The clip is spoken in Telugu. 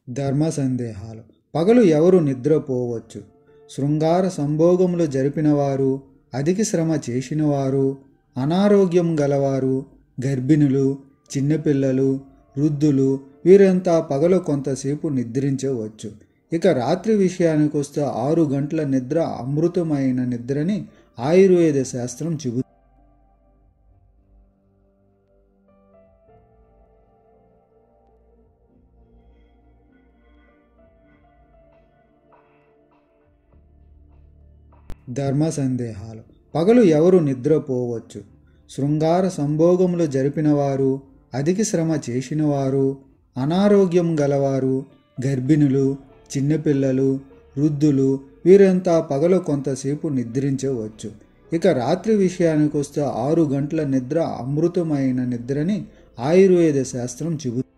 ధర్మ సందేహాలు పగలు ఎవరు నిద్రపోవచ్చు శృంగార సంభోగములు జరిపినవారు అధిక శ్రమ చేసినవారు అనారోగ్యం గలవారు గర్భిణులు చిన్నపిల్లలు వృద్ధులు వీరంతా పగలు కొంతసేపు నిద్రించవచ్చు ఇక రాత్రి విషయానికి వస్తే ఆరు గంటల నిద్ర అమృతమైన నిద్రని ఆయుర్వేద శాస్త్రం చెబుతుంది ధర్మ సందేహాలు పగలు ఎవరు నిద్రపోవచ్చు శృంగార సంభోగములు జరిపినవారు అధిక శ్రమ చేసినవారు అనారోగ్యం గలవారు గర్భిణులు చిన్నపిల్లలు వృద్ధులు వీరంతా పగలు కొంతసేపు నిద్రించవచ్చు ఇక రాత్రి విషయానికి వస్తే ఆరు గంటల నిద్ర అమృతమైన నిద్రని ఆయుర్వేద శాస్త్రం చెబుతుంది